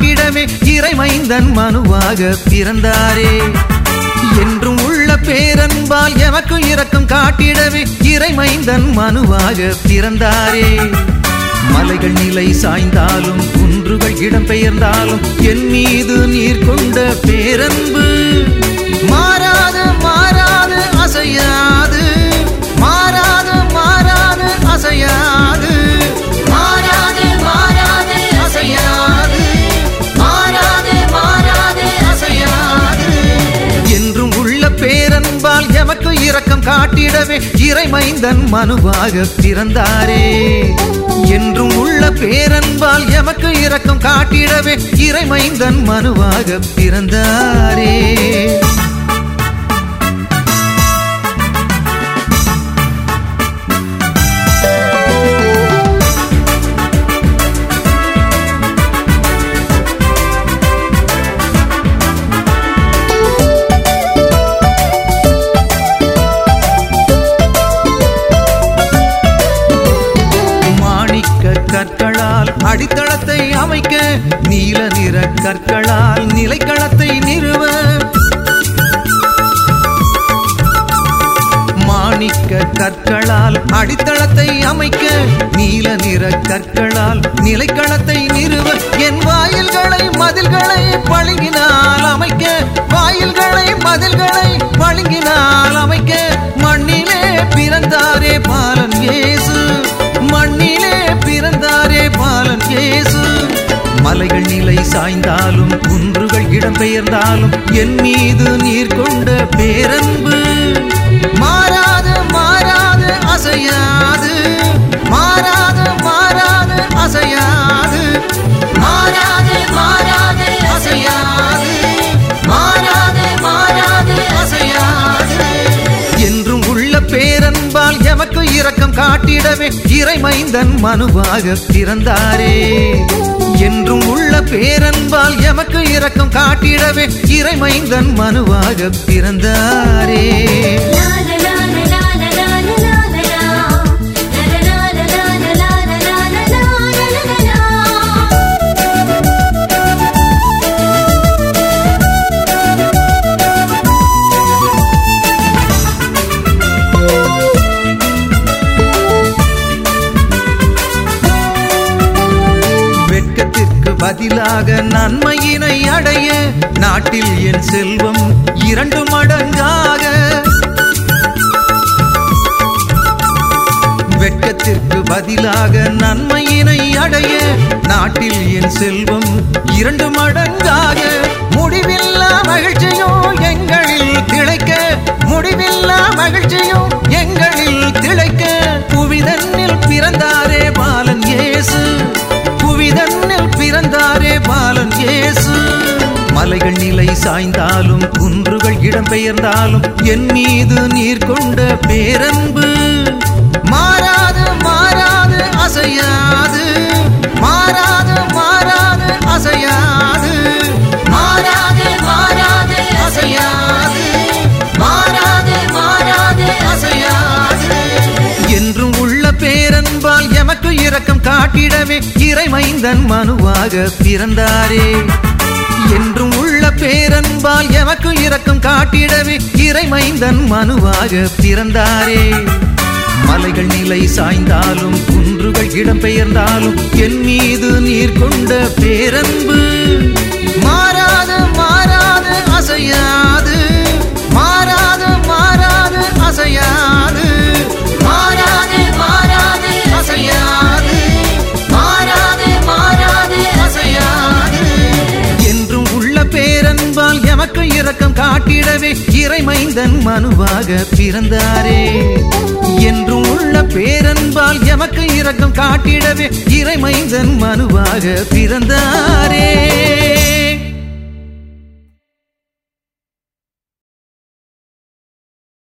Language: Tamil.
காட்டிடவே இறைமைந்தன் மனுவாக பிறந்தாரே என்றும் உள்ள பேரன்பால் எமக்கு இரக்கம் காட்டிடவே இறைமைந்தன் மனுவாக பிறந்தாரே மலைகள் நிலை சாய்ந்தாலும் குன்றுகள் இடம்பெயர்ந்தாலும் என் மீது நீர் கொண்ட பேரன்பு மாறாது மாறாது அசையாது மாறாது மாறாது அசையாது மாறாது மாறாது அசையாது மாறாது மாறாது அசையாது என்றும் உள்ள பேரன்பால் எமக்கு இரக்கம் காட்டிடவே இறைமைந்தன் மனுவாக பிறந்தாரே என்றும் உள்ள பேரன்பால் எமக்கு இரக்கம் காட்டிடவே இறைமைந்தன் மனுவாக பிறந்தாரே மாணிக்க கற்களால் அடித்தளத்தை அமைக்க நீல நிற கற்களால் நிலைக்களத்தை நிறுவ மாணிக்க கற்களால் அடித்தளத்தை அமைக்க நீல நிற கற்களால் நிலைக்களத்தை நிறுவ என் வாயில்களை மதில்களை பழுங்கினால் அமைக்க வாயில்களை மதில்களை பழுங்கினால் அமைக்க மண்ணிலே பிறந்தாரே பாலன் இயேசு மண்ணிலே பிறந்தாரே பாலன் இயேசு மலைகள் நிலை சாய்ந்தாலும் குன்றுகள் இடம்பெயர்ந்தாலும் என் மீது நீர் கொண்ட பேரன்பு மாறாது மாறாது அசையாது மாறாது மாறாது அசையாது மாறாது மாறாது அசையாது மாறாது மாறாது அசையாது என்றும் உள்ள பேரன்பால் எமக்கு இரக்கம் காட்டிடவே இறைமைந்தன் மனுவாக பிறந்தாரே என்றும் உள்ள பேரன்பால் எமக்கு இரக்கம் காட்டிடவே இறைமைந்தன் மனுவாக பிறந்தாரே வெட்கத்திற்கு பதிலாக நன்மையினை அடைய நாட்டில் என் செல்வம் இரண்டு மடங்காக வெட்கத்திற்கு பதிலாக நன்மையினை அடைய நாட்டில் என் செல்வம் இரண்டு மடங்காக முடிவில்லா மகிழ்ச்சியும் எங்களில் திளைக்க முடிவில்லா மகிழ்ச்சியும் எங்களில் திளைக்க புவிதன்னில் பிறந்தாரே பாலன் இயேசு புவிதன்னில் பிறந்தாரே பாலன் இயேசு மலைகள் நிலை சாய்ந்தாலும் குன்றுகள் இடம்பெயர்ந்தாலும் என் மீது நீர் கொண்ட பேரன்பு மாறாது மாறாது அசையாது மாறாது மாறாது அசையாது மாறாது மாறாது அசையாது மாறாது மாறாது அசையாது என்றும் உள்ள பேரன்பால் எமக்கு இரக்கம் காட்டிடவே இறைமைந்தன் மனுவாக பிறந்தாரே என்றும் உள்ள பேரன்பால் எமக்கு இரக்கம் காட்டிடவே இறைமைந்தன் மனுவாக பிறந்தாரே மலைகள் நிலை சாய்ந்தாலும் குன்றுகள் இடம்பெயர்ந்தாலும் என் மீது நீர் கொண்ட பேரன்பு மாறாது மாறாது அசையாது மாறாது மாறாது அசையாது மாறாது மாறாது அசையாது மாறாது மாறாது அசையாது என்றும் உள்ள பேரன்பால் எமக்கு இரக்கம் காட்டிடவே இறைமைந்தன் மனுவாக பிறந்தாரே என்றும் உள்ள பேரன்பால் எமக்கு இரக்கம் காட்டிடவே இறைமைந்தன் மனுவாக பிறந்தாரே